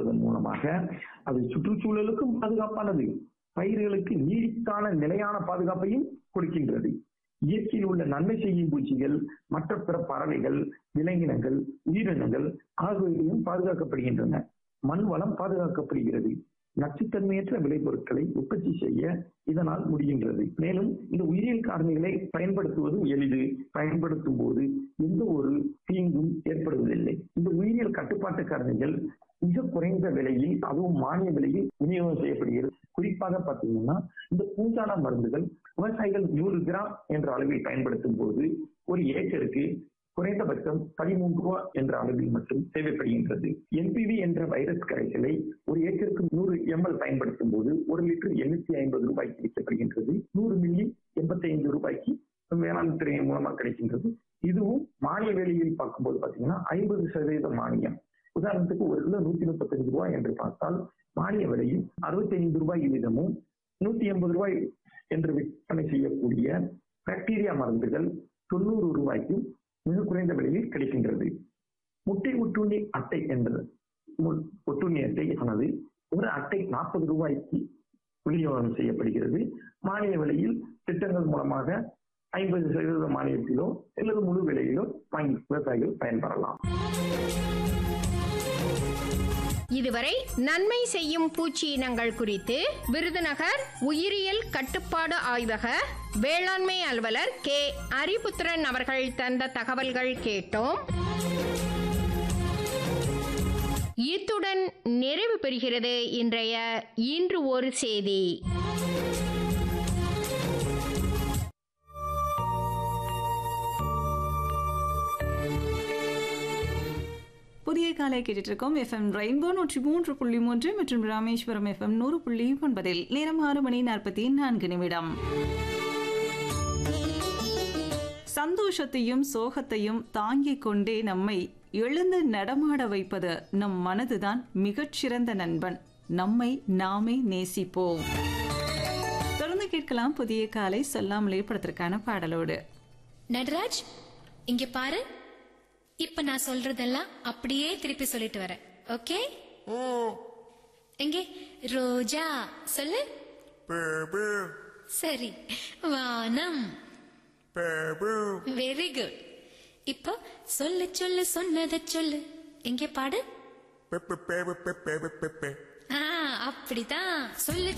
பயன்படுத்துவதன் மூலமாக அது சுற்றுச்சூழலுக்கும் பாதுகாப்பானது பயிர்களுக்கு நீடித்தான நிலையான பாதுகாப்பையும் கொடுக்கின்றது இயற்கையில் உள்ள நன்மை செய்யும் பூச்சிகள் மற்ற பிற பறவைகள் விலங்கினங்கள் உயிரினங்கள் ஆகியவையும் பாதுகாக்கப்படுகின்றன மண் வளம் பாதுகாக்கப்படுகிறது நச்சுத்தன்மையற்ற விளைபொருட்களை உற்பத்தி செய்ய இதனால் முடிகின்றது மேலும் இந்த உயிரியல் காரணிகளை பயன்படுத்துவதும் எளிது பயன்படுத்தும் போது எந்த ஒரு தீங்கும் ஏற்படுவதில்லை இந்த உயிரியல் கட்டுப்பாட்டு காரணிகள் மிக குறைந்த விலையில் அதுவும் மானிய விலையில் விநியோகம் செய்யப்படுகிறது குறிப்பாக பார்த்தீங்கன்னா இந்த பூஞ்சான மருந்துகள் விவசாயிகள் நூறு கிராம் என்ற அளவில் பயன்படுத்தும் போது ஒரு ஏக்கருக்கு குறைந்தபட்சம் பதிமூன்று ரூபாய் என்ற அளவில் மட்டும் தேவைப்படுகின்றது என்பிவி என்ற வைரஸ் கரைசலை ஒரு ஏக்கருக்கு நூறு எம்எல் பயன்படுத்தும் போது ஒரு லிட்டர் எண்ணூத்தி ஐம்பது ரூபாய்க்கு விற்கப்படுகின்றது நூறு மில்லி எண்பத்தி ஐந்து ரூபாய்க்கு வேளாண் துறையின் மூலமாக கிடைக்கின்றது இதுவும் மானிய வேலையில் பார்க்கும்போது பாத்தீங்கன்னா ஐம்பது சதவீத மானியம் உதாரணத்துக்கு ஒரு கிலோ நூத்தி முப்பத்தஞ்சு ரூபாய் என்று பார்த்தால் மானிய விலையில் அறுபத்தி ஐந்து ரூபாய் வீதமும் நூத்தி எண்பது ரூபாய் என்று விற்பனை செய்யக்கூடிய பாக்டீரியா மருந்துகள் தொண்ணூறு ரூபாய்க்கு மிக குறைந்த விலையில் கிடைக்கின்றது முட்டை ஒட்டுண்ணி அட்டை என்ற மு- ஒட்டுண்ணி அட்டை ஆனது ஒரு அட்டை நாற்பது ரூபாய்க்கு விநியோகம் செய்யப்படுகிறது மானிய விலையில் திட்டங்கள் மூலமாக ஐம்பது சதவீத மானியத்திலோ அல்லது முழு விலையிலோ வாங்கி விவசாயிகள் பயன்பெறலாம் இதுவரை நன்மை செய்யும் பூச்சி இனங்கள் குறித்து விருதுநகர் உயிரியல் கட்டுப்பாடு ஆய்வக வேளாண்மை அலுவலர் கே அரிபுத்திரன் அவர்கள் தந்த தகவல்கள் கேட்டோம் இத்துடன் நிறைவு பெறுகிறது இன்றைய இன்று ஒரு செய்தி புதிய காலை கேட்டுட்டு இருக்கோம் எஃப்எம் ரெயின்போ நூற்றி மூன்று புள்ளி மூன்று மற்றும் ராமேஸ்வரம் எஃப்எம் நூறு புள்ளி ஒன்பதில் நேரம் ஆறு மணி நாற்பத்தி நான்கு நிமிடம் சந்தோஷத்தையும் சோகத்தையும் தாங்கிக் கொண்டே நம்மை எழுந்து நடமாட வைப்பது நம் மனதுதான் மிகச்சிறந்த நண்பன் நம்மை நாமே நேசிப்போம் தொடர்ந்து கேட்கலாம் புதிய காலை சொல்லாமலே படத்திற்கான பாடலோடு நட்ராஜ் இங்க பாரு இப்ப நான் சொல்றதெல்லாம் அப்படியே திருப்பி சொல்லிட்டு வரேன் ஓகே எங்கே ரோஜா சொல்லு சரி வானம் வெரி குட் இப்போ சொல்லு சொல்லு சொன்னதை சொல்லு எங்கே பாடு ஆ அப்படிதான் சொல்லு